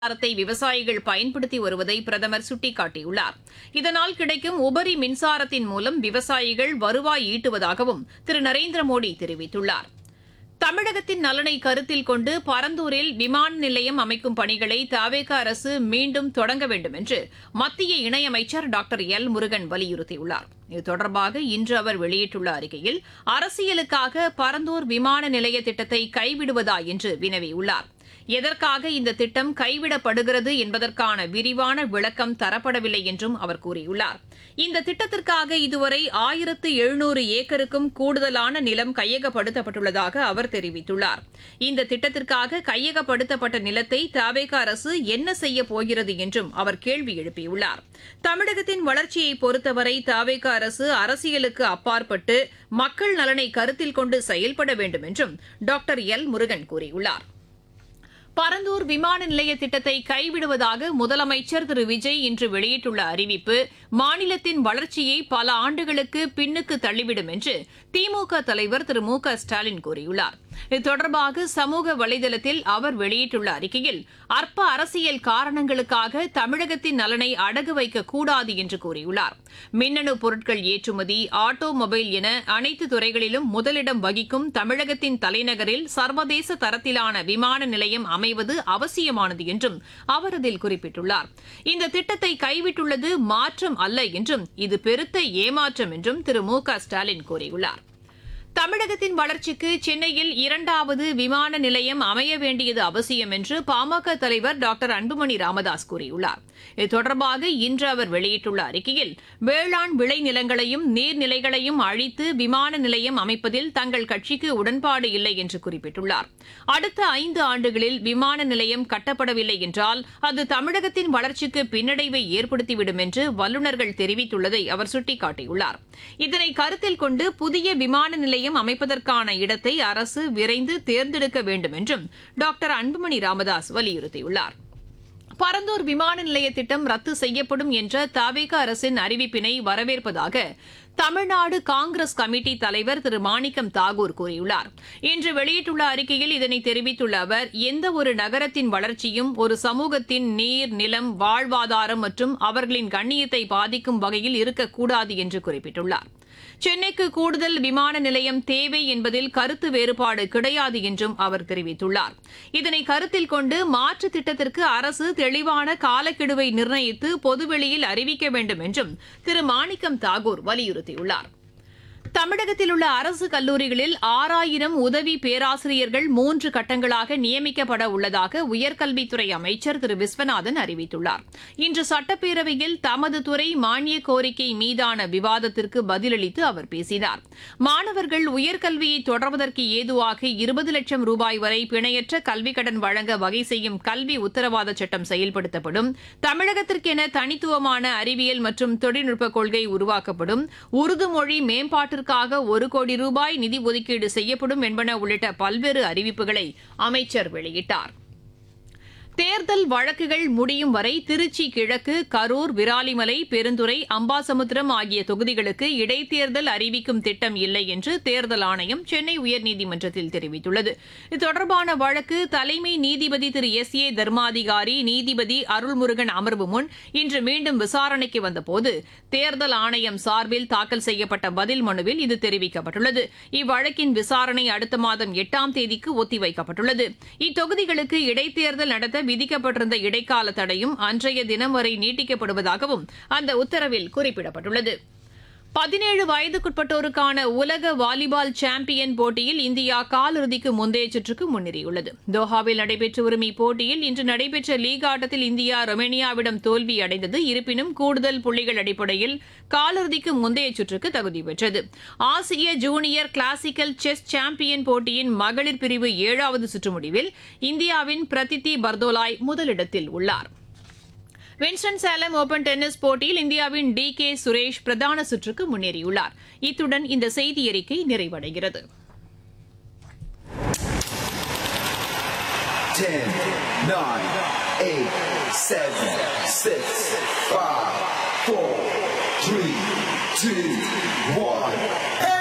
மின்சாரத்தை விவசாயிகள் பயன்படுத்தி வருவதை பிரதமர் சுட்டிக்காட்டியுள்ளார் இதனால் கிடைக்கும் உபரி மின்சாரத்தின் மூலம் விவசாயிகள் வருவாய் ஈட்டுவதாகவும் திரு நரேந்திர மோடி தெரிவித்துள்ளார் தமிழகத்தின் நலனை கருத்தில் கொண்டு பரந்தூரில் விமான நிலையம் அமைக்கும் பணிகளை தவேக அரசு மீண்டும் தொடங்க வேண்டும் என்று மத்திய இணையமைச்சர் டாக்டர் எல் முருகன் வலியுறுத்தியுள்ளார் இது தொடர்பாக இன்று அவர் வெளியிட்டுள்ள அறிக்கையில் அரசியலுக்காக பரந்தூர் விமான நிலைய திட்டத்தை கைவிடுவதா என்று வினவியுள்ளார் எதற்காக இந்த திட்டம் கைவிடப்படுகிறது என்பதற்கான விரிவான விளக்கம் தரப்படவில்லை என்றும் அவர் கூறியுள்ளார் இந்த திட்டத்திற்காக இதுவரை ஆயிரத்து எழுநூறு ஏக்கருக்கும் கூடுதலான நிலம் கையகப்படுத்தப்பட்டுள்ளதாக அவர் தெரிவித்துள்ளார் இந்த திட்டத்திற்காக கையகப்படுத்தப்பட்ட நிலத்தை தவேக அரசு என்ன செய்ய போகிறது என்றும் அவர் கேள்வி எழுப்பியுள்ளார் தமிழகத்தின் வளர்ச்சியை பொறுத்தவரை தவேக அரசு அரசியலுக்கு அப்பாற்பட்டு மக்கள் நலனை கருத்தில் கொண்டு செயல்பட வேண்டும் என்றும் டாக்டர் எல் முருகன் கூறியுள்ளார் பரந்தூர் விமான நிலைய திட்டத்தை கைவிடுவதாக முதலமைச்சர் திரு விஜய் இன்று வெளியிட்டுள்ள அறிவிப்பு மாநிலத்தின் வளர்ச்சியை பல ஆண்டுகளுக்கு பின்னுக்கு தள்ளிவிடும் என்று திமுக தலைவர் திரு மு க ஸ்டாலின் கூறியுள்ளார் இது தொடர்பாக சமூக வலைதளத்தில் அவர் வெளியிட்டுள்ள அறிக்கையில் அற்ப அரசியல் காரணங்களுக்காக தமிழகத்தின் நலனை அடகு வைக்கக்கூடாது என்று கூறியுள்ளார் மின்னணு பொருட்கள் ஏற்றுமதி ஆட்டோமொபைல் என அனைத்து துறைகளிலும் முதலிடம் வகிக்கும் தமிழகத்தின் தலைநகரில் சர்வதேச தரத்திலான விமான நிலையம் அமைவது அவசியமானது என்றும் அவர் அதில் குறிப்பிட்டுள்ளார் இந்த திட்டத்தை கைவிட்டுள்ளது மாற்றம் அல்ல என்றும் இது பெருத்த ஏமாற்றம் என்றும் திரு மு க ஸ்டாலின் கூறியுள்ளார் தமிழகத்தின் வளர்ச்சிக்கு சென்னையில் இரண்டாவது விமான நிலையம் அமைய வேண்டியது அவசியம் என்று பாமக தலைவர் டாக்டர் அன்புமணி ராமதாஸ் கூறியுள்ளார் இது தொடர்பாக இன்று அவர் வெளியிட்டுள்ள அறிக்கையில் வேளாண் விளைநிலங்களையும் நீர்நிலைகளையும் அழித்து விமான நிலையம் அமைப்பதில் தங்கள் கட்சிக்கு உடன்பாடு இல்லை என்று குறிப்பிட்டுள்ளார் அடுத்த ஐந்து ஆண்டுகளில் விமான நிலையம் கட்டப்படவில்லை என்றால் அது தமிழகத்தின் வளர்ச்சிக்கு பின்னடைவை ஏற்படுத்திவிடும் என்று வல்லுநர்கள் தெரிவித்துள்ளதை அவர் சுட்டிக்காட்டியுள்ளார் இதனை கருத்தில் கொண்டு புதிய விமான நிலையம் அமைப்பதற்கான இடத்தை அரசு விரைந்து தேர்ந்தெடுக்க வேண்டும் என்றும் டாக்டர் அன்புமணி ராமதாஸ் வலியுறுத்தியுள்ளார் பரந்தூர் விமான நிலைய திட்டம் ரத்து செய்யப்படும் என்ற தவேக அரசின் அறிவிப்பினை வரவேற்பதாக தமிழ்நாடு காங்கிரஸ் கமிட்டி தலைவர் திரு மாணிக்கம் தாகூர் கூறியுள்ளார் இன்று வெளியிட்டுள்ள அறிக்கையில் இதனை தெரிவித்துள்ள அவர் எந்த ஒரு நகரத்தின் வளர்ச்சியும் ஒரு சமூகத்தின் நீர் நிலம் வாழ்வாதாரம் மற்றும் அவர்களின் கண்ணியத்தை பாதிக்கும் வகையில் இருக்கக்கூடாது என்று குறிப்பிட்டுள்ளார் சென்னைக்கு கூடுதல் விமான நிலையம் தேவை என்பதில் கருத்து வேறுபாடு கிடையாது என்றும் அவர் தெரிவித்துள்ளார் இதனை கருத்தில் கொண்டு மாற்று திட்டத்திற்கு அரசு தெளிவான காலக்கெடுவை நிர்ணயித்து பொதுவெளியில் அறிவிக்க வேண்டும் என்றும் திரு மாணிக்கம் தாகூர் வலியுறுத்தியுள்ளார் தமிழகத்தில் உள்ள அரசு கல்லூரிகளில் ஆறாயிரம் உதவி பேராசிரியர்கள் மூன்று கட்டங்களாக நியமிக்கப்பட உள்ளதாக உயர்கல்வித்துறை அமைச்சர் திரு விஸ்வநாதன் அறிவித்துள்ளார் இன்று சட்டப்பேரவையில் தமது துறை மானிய கோரிக்கை மீதான விவாதத்திற்கு பதிலளித்து அவர் பேசினார் மாணவர்கள் உயர்கல்வியை தொடர்வதற்கு ஏதுவாக இருபது லட்சம் ரூபாய் வரை பிணையற்ற கல்விக் கடன் வழங்க வகை செய்யும் கல்வி உத்தரவாத சட்டம் செயல்படுத்தப்படும் தமிழகத்திற்கென தனித்துவமான அறிவியல் மற்றும் தொழில்நுட்ப கொள்கை உருவாக்கப்படும் உருது மொழி மேம்பாட்டு மேம்பாட்டிற்காக ஒரு கோடி ரூபாய் நிதி ஒதுக்கீடு செய்யப்படும் என்பன உள்ளிட்ட பல்வேறு அறிவிப்புகளை அமைச்சர் வெளியிட்டார் தேர்தல் வழக்குகள் முடியும் வரை திருச்சி கிழக்கு கரூர் விராலிமலை பெருந்துறை அம்பாசமுத்திரம் ஆகிய தொகுதிகளுக்கு இடைத்தேர்தல் அறிவிக்கும் திட்டம் இல்லை என்று தேர்தல் ஆணையம் சென்னை உயர்நீதிமன்றத்தில் தெரிவித்துள்ளது இது தொடர்பான வழக்கு தலைமை நீதிபதி திரு எஸ் ஏ தர்மாதிகாரி நீதிபதி அருள்முருகன் அமர்வு முன் இன்று மீண்டும் விசாரணைக்கு வந்தபோது தேர்தல் ஆணையம் சார்பில் தாக்கல் செய்யப்பட்ட பதில் மனுவில் இது தெரிவிக்கப்பட்டுள்ளது இவ்வழக்கின் விசாரணை அடுத்த மாதம் எட்டாம் தேதிக்கு ஒத்திவைக்கப்பட்டுள்ளது இத்தொகுதிகளுக்கு இடைத்தேர்தல் நடத்த விதிக்கப்பட்டிருந்த இடைக்கால தடையும் அன்றைய தினம் வரை நீட்டிக்கப்படுவதாகவும் அந்த உத்தரவில் குறிப்பிடப்பட்டுள்ளது பதினேழு வயதுக்குட்பட்டோருக்கான உலக வாலிபால் சாம்பியன் போட்டியில் இந்தியா காலிறுதிக்கு முந்தைய சுற்றுக்கு முன்னேறியுள்ளது தோஹாவில் நடைபெற்று வரும் இப்போட்டியில் இன்று நடைபெற்ற லீக் ஆட்டத்தில் இந்தியா ரொமேனியாவிடம் தோல்வி அடைந்தது இருப்பினும் கூடுதல் புள்ளிகள் அடிப்படையில் காலிறுதிக்கு முந்தைய சுற்றுக்கு தகுதி பெற்றது ஆசிய ஜூனியர் கிளாசிக்கல் செஸ் சாம்பியன் போட்டியின் மகளிர் பிரிவு ஏழாவது சுற்று முடிவில் இந்தியாவின் பிரதித்தி பர்தோலாய் முதலிடத்தில் உள்ளார் வின்ஸ்டன் சேலம் ஓபன் டென்னிஸ் போட்டியில் இந்தியாவின் டி கே சுரேஷ் பிரதான சுற்றுக்கு முன்னேறியுள்ளார் இத்துடன் இந்த செய்தி அறிக்கை நிறைவடைகிறது Ten, nine, eight, seven, six, five, four, three, two, one.